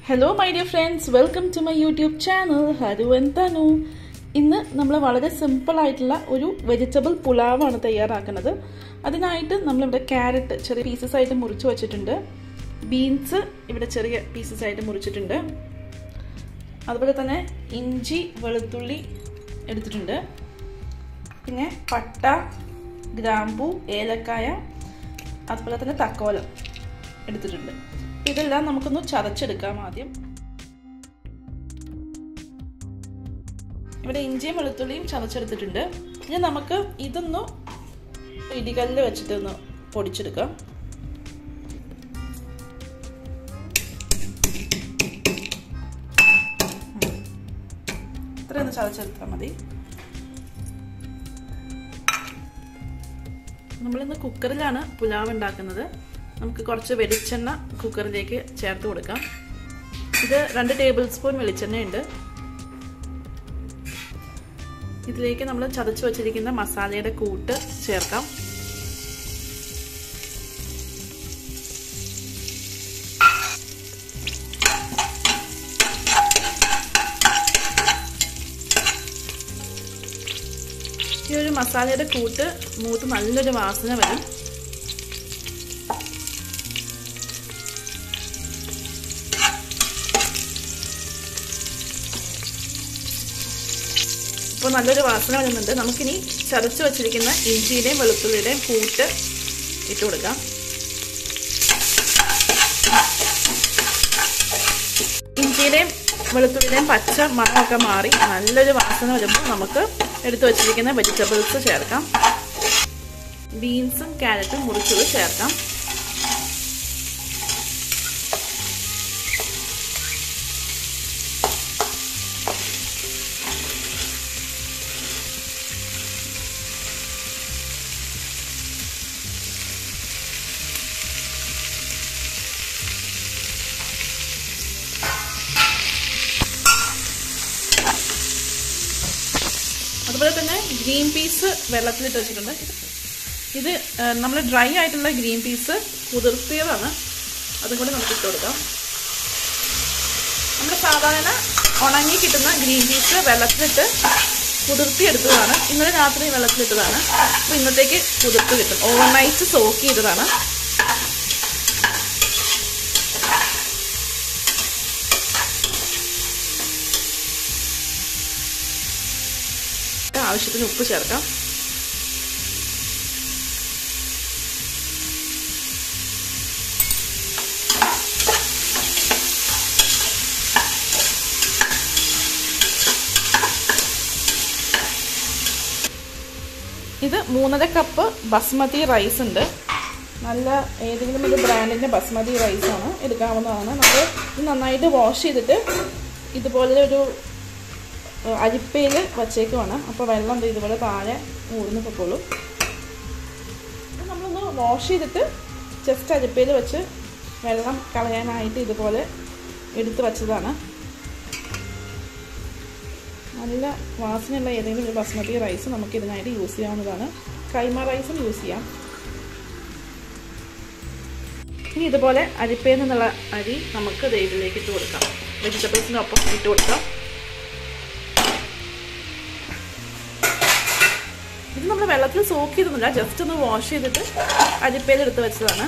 Hello my dear friends welcome to my YouTube channel Haru and Thanu ഇന്ന് നമ്മൾ വളരെ simple ആയിട്ടുള്ള ഒരു വെജിറ്റബിൾ പുലാവാണ് തയ്യാറാക്കുന്നത് അതിനായിട്ട് നമ്മളിവിടെ ക്യാരറ്റ് ചെറിയ പീസസ് ആയിട്ട് മുറിച്ച് വെച്ചിട്ടുണ്ട് ബീൻസ് ഇവിടെ ചെറിയ പീസസ് ആയിട്ട് മുറിച്ചിട്ടുണ്ട് അതുപോലെ തന്നെ ഇഞ്ചി വെളുത്തുള്ളി എടുത്തിട്ടുണ്ട് പിന്നെ പട്ട ഗ്രാമ്പു ഏലക്കായ അതുപോലെ തന്നെ തക്കോലം എടുത്തിട്ടുണ്ട് ഇതെല്ലാം നമുക്കൊന്ന് ചതച്ചെടുക്കാം ആദ്യം ഇവിടെ ഇഞ്ചിയും വെളുത്തുള്ളിയും ചതച്ചെടുത്തിട്ടുണ്ട് ഇനി നമുക്ക് ഇതൊന്ന് ഇടികല്ല് വെച്ചിട്ടൊന്ന് പൊടിച്ചെടുക്കാം ഇത്രയൊന്ന് ചതച്ചെടുത്താൽ മതി നമ്മളിന്ന് കുക്കറിലാണ് പുലാവ് ഉണ്ടാക്കുന്നത് നമുക്ക് കുറച്ച് വെളിച്ചെണ്ണ കുക്കറിലേക്ക് ചേർത്ത് കൊടുക്കാം ഇത് രണ്ട് ടേബിൾ സ്പൂൺ വെളിച്ചെണ്ണയുണ്ട് ഇതിലേക്ക് നമ്മൾ ചതച്ച് വച്ചിരിക്കുന്ന മസാലയുടെ കൂട്ട് ചേർക്കാം ഈ ഒരു മസാലയുടെ കൂട്ട് മൂത്ത് നല്ലൊരു വാസന വരും ഇപ്പോൾ നല്ലൊരു വാസന വരുന്നുണ്ട് നമുക്കിനി ചതച്ച് വച്ചിരിക്കുന്ന ഇഞ്ചിയുടെയും വെളുത്തുള്ളിയുടെയും കൂട്ട് ഇട്ട് കൊടുക്കാം ഇഞ്ചിയുടെയും വെളുത്തുള്ളിയുടെയും പച്ച മണമൊക്കെ മാറി നല്ലൊരു വാസന വരുമ്പോൾ നമുക്ക് എടുത്തു വച്ചിരിക്കുന്ന വെജിറ്റബിൾസ് ചേർക്കാം ബീൻസും ക്യാരറ്റും മുറിച്ചത് ചേർക്കാം അതുപോലെ തന്നെ ഗ്രീൻ പീസ് വെള്ളത്തിലിട്ട് വെച്ചിട്ടുണ്ട് ഇത് നമ്മൾ ഡ്രൈ ആയിട്ടുള്ള ഗ്രീൻ പീസ് കുതിർത്തിയതാണ് അതും കൂടി നമുക്ക് ഇട്ട് കൊടുക്കാം നമ്മൾ സാധാരണ ഉണങ്ങി കിട്ടുന്ന ഗ്രീൻ പീസ് വെള്ളത്തിലിട്ട് കുതിർത്തിയെടുത്തതാണ് ഇന്നലെ രാത്രി വെള്ളത്തിലിട്ടതാണ് അപ്പോൾ ഇന്നത്തേക്ക് കുതിർത്ത് കിട്ടും ഓവർനൈറ്റ് സോക്ക് ചെയ്തതാണ് ആവശ്യത്തിന് ഉപ്പ് ചേർക്കാം ഇത് മൂന്നര കപ്പ് ബസ്മതി റൈസ് ഉണ്ട് നല്ല ഏതെങ്കിലും ഒരു ബ്രാൻഡിൻ്റെ ബസ്മതി റൈസാണ് എടുക്കാവുന്നതാണ് നമ്മൾ ഇത് നന്നായിട്ട് വാഷ് ചെയ്തിട്ട് ഇതുപോലെ ഒരു അരിപ്പയിൽ വച്ചേക്കുവാണ് അപ്പോൾ വെള്ളം ഇതുപോലെ താഴെ ഊർന്ന് പൊക്കോളും നമ്മളൊന്ന് വാഷ് ചെയ്തിട്ട് ജസ്റ്റ് അരിപ്പയിൽ വെച്ച് വെള്ളം കളയാനായിട്ട് ഇതുപോലെ എടുത്ത് വച്ചതാണ് നല്ല വാസനയുള്ള ഏതെങ്കിലും ഒരു ബസ്മതി റൈസ് നമുക്ക് ഇതിനായിട്ട് യൂസ് ചെയ്യാവുന്നതാണ് കൈമ റൈസും യൂസ് ചെയ്യാം ഇനി ഇതുപോലെ അരിപ്പയിൽ നിന്നുള്ള അരി നമുക്ക് ഇതിലേക്ക് ഇട്ട് കൊടുക്കാം വെജിറ്റബിൾസിനൊപ്പം ഇട്ട് കൊടുക്കാം ഇത് നമ്മൾ വെള്ളത്തിൽ സോക്ക് ചെയ്തൊന്നുമില്ല ജസ്റ്റ് ഒന്ന് വാഷ് ചെയ്തിട്ട് അരിപ്പയിൽ എടുത്ത് വെച്ചതാണ്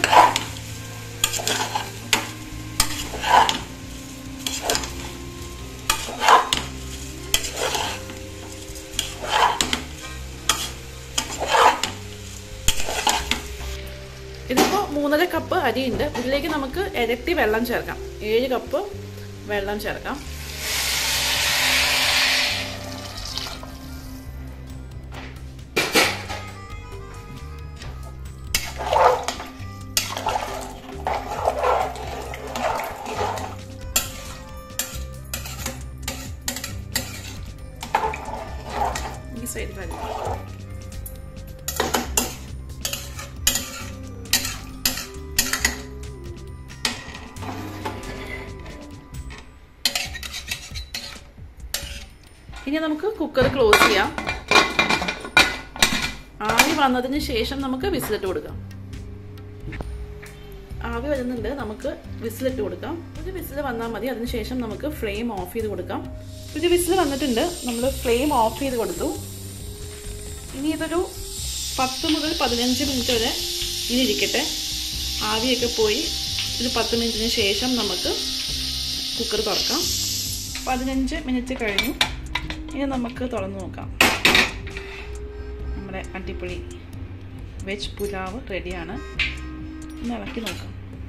ഇതിപ്പോൾ മൂന്നര കപ്പ് അരിയുണ്ട് ഇതിലേക്ക് നമുക്ക് ഇരട്ടി വെള്ളം ചേർക്കാം ഏഴ് കപ്പ് വെള്ളം ചേർക്കാം ഈ സൈഡ് വരും ഇനി നമുക്ക് കുക്കർ ക്ലോസ് ചെയ്യാം ആവി വന്നതിന് ശേഷം നമുക്ക് വിസിലിട്ട് കൊടുക്കാം ആവി വരുന്നുണ്ട് നമുക്ക് വിസിലിട്ട് കൊടുക്കാം ഒരു വിസിൽ വന്നാൽ മതി അതിനുശേഷം നമുക്ക് ഫ്ലെയിം ഓഫ് ചെയ്ത് കൊടുക്കാം ഒരു വിസിൽ വന്നിട്ടുണ്ട് നമ്മൾ ഫ്ലെയിം ഓഫ് ചെയ്ത് കൊടുത്തു ഇനി ഇതൊരു പത്ത് മുതൽ പതിനഞ്ച് മിനിറ്റ് വരെ ഇനി ഇരിക്കട്ടെ ആവിയൊക്കെ പോയി ഒരു പത്ത് മിനിറ്റിന് ശേഷം നമുക്ക് കുക്കർ തുറക്കാം പതിനഞ്ച് മിനിറ്റ് കഴിഞ്ഞു ഇനി നമുക്ക് തുറന്നു നോക്കാം നമ്മുടെ അടിപൊളി വെജ് പുലാവ് റെഡിയാണ് ഒന്ന് ഇളക്കി നോക്കാം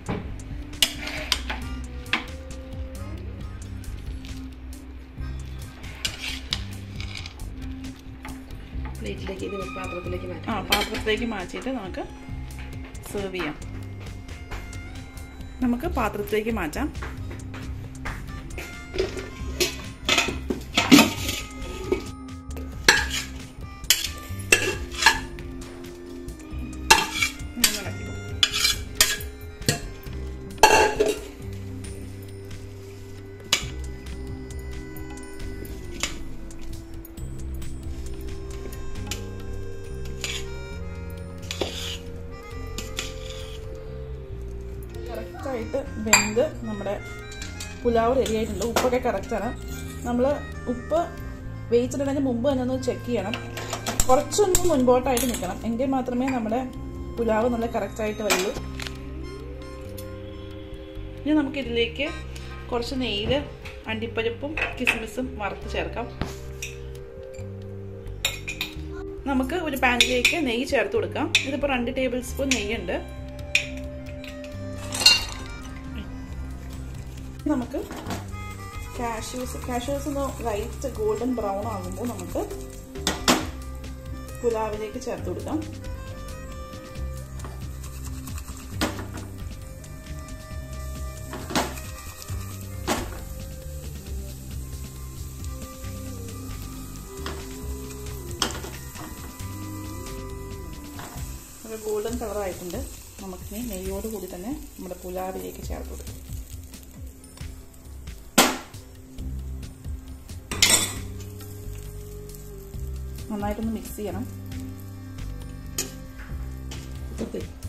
പ്ലേറ്റിലേക്ക് ഇത് പാത്രത്തിലേക്ക് മാറ്റാം ആ പാത്രത്തിലേക്ക് മാറ്റിയിട്ട് നമുക്ക് സെർവ് ചെയ്യാം നമുക്ക് പാത്രത്തിലേക്ക് മാറ്റാം ഒന്ന് ഇളക്കി കൊടുക്കാം. കറക്റ്റായിട്ട് വെന്ത് നമ്മുടെ പുലാവ് റെഡി ആയിട്ടുണ്ട് ഉപ്പൊക്കെ കറക്റ്റാണ് നമ്മൾ ഉപ്പ് വേവിച്ചിടുന്നതിന് മുമ്പ് തന്നെ ഒന്ന് ചെക്ക് ചെയ്യണം കുറച്ചൊന്ന് മുൻപോട്ടായിട്ട് നിൽക്കണം എങ്കിൽ മാത്രമേ നമ്മുടെ പുലാവ് നല്ല കറക്റ്റായിട്ട് വരുള്ളൂ ഇനി നമുക്കിതിലേക്ക് കുറച്ച് നെയ്യിൽ അണ്ടിപ്പരിപ്പും കിസ്മിസും വറുത്ത് ചേർക്കാം നമുക്ക് ഒരു പാനിലേക്ക് നെയ്യ് ചേർത്ത് കൊടുക്കാം ഇതിപ്പോൾ രണ്ട് ടേബിൾ സ്പൂൺ നെയ്യുണ്ട് നമുക്ക് കാഷ്യൂസ് കാഷ്യൂസ് ഒന്ന് ലൈറ്റ് ഗോൾഡൻ ബ്രൗൺ ആകുമ്പോൾ നമുക്ക് പുലാവിലേക്ക് ചേർത്ത് കൊടുക്കാം ഒരു ഗോൾഡൻ കളർ ആയിട്ടുണ്ട് നമുക്കിനി നെയ്യോട് കൂടി തന്നെ നമ്മുടെ പുലാവിലേക്ക് ചേർത്ത് കൊടുക്കാം നന്നായിട്ടൊന്ന് മിക്സ് ചെയ്യണം ഓക്കെ